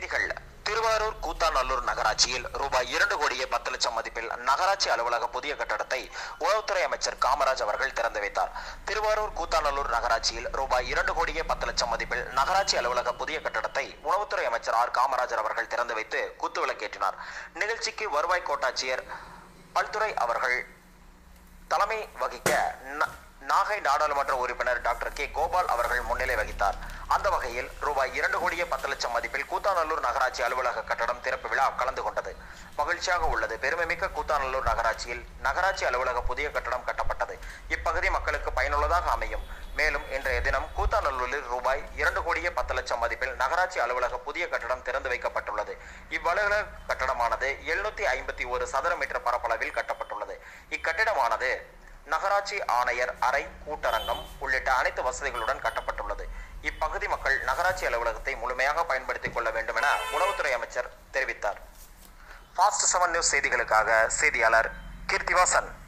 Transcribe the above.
செய்திகள் திருவாரூர் கூத்தாநல்லூர் நகராட்சியில் ரூபாய் இரண்டு கோடியே பத்து லட்சம் மதிப்பில் நகராட்சி அலுவலக புதிய கட்டடத்தை உணவுத்துறை அமைச்சர் காமராஜ் அவர்கள் திறந்து வைத்தார் திருவாரூர் கூத்தாநல்லூர் நகராட்சியில் ரூபாய் இரண்டு கோடியே பத்து லட்சம் மதிப்பில் நகராட்சி அலுவலக புதிய கட்டடத்தை உணவுத்துறை அமைச்சர் ஆர் காமராஜர் அவர்கள் திறந்து வைத்து குத்துவிளக்கேற்றினார் நிகழ்ச்சிக்கு வருவாய் கோட்டாட்சியர் பல்துறை அவர்கள் தலைமை வகிக்க ந- நாகை நாடாளுமன்ற உறுப்பினர் டாக்டர் கே கோபால் அவர்கள் முன்னிலை வகித்தார் அந்த வகையில் ரூபாய் இரண்டு கோடியே பத்து லட்சம் மதிப்பில் கூத்தாநல்லூர் நகராட்சி அலுவலக கட்டடம் திறப்பு விழா கலந்து கொண்டது மகிழ்ச்சியாக உள்ளது பெருமைமிக்க கூத்தாநல்லூர் நகராட்சியில் நகராட்சி அலுவலக புதிய கட்டடம் கட்டப்பட்டது இப்பகுதி மக்களுக்கு பயனுள்ளதாக அமையும் மேலும் இன்றைய தினம் கூத்தாநல்லூரில் ரூபாய் இரண்டு கோடியே பத்து லட்சம் மதிப்பில் நகராட்சி அலுவலக புதிய கட்டடம் திறந்து வைக்கப்பட்டுள்ளது இவ்வலுவலக கட்டடமானது எழுநூத்தி ஐம்பத்தி ஒரு சதுர மீட்டர் பரப்பளவில் கட்டப்பட்டுள்ளது இக்கட்டிடமானது நகராட்சி ஆணையர் அறை கூட்டரங்கம் உள்ளிட்ட அனைத்து வசதிகளுடன் கட்டப்பட்டுள்ளது இப்பகுதி மக்கள் நகராட்சி அலுவலகத்தை முழுமையாக பயன்படுத்திக் கொள்ள வேண்டும் என உணவுத்துறை அமைச்சர் தெரிவித்தார் ஃபாஸ்ட் செவன் நியூஸ் செய்திகளுக்காக செய்தியாளர் கீர்த்திவாசன்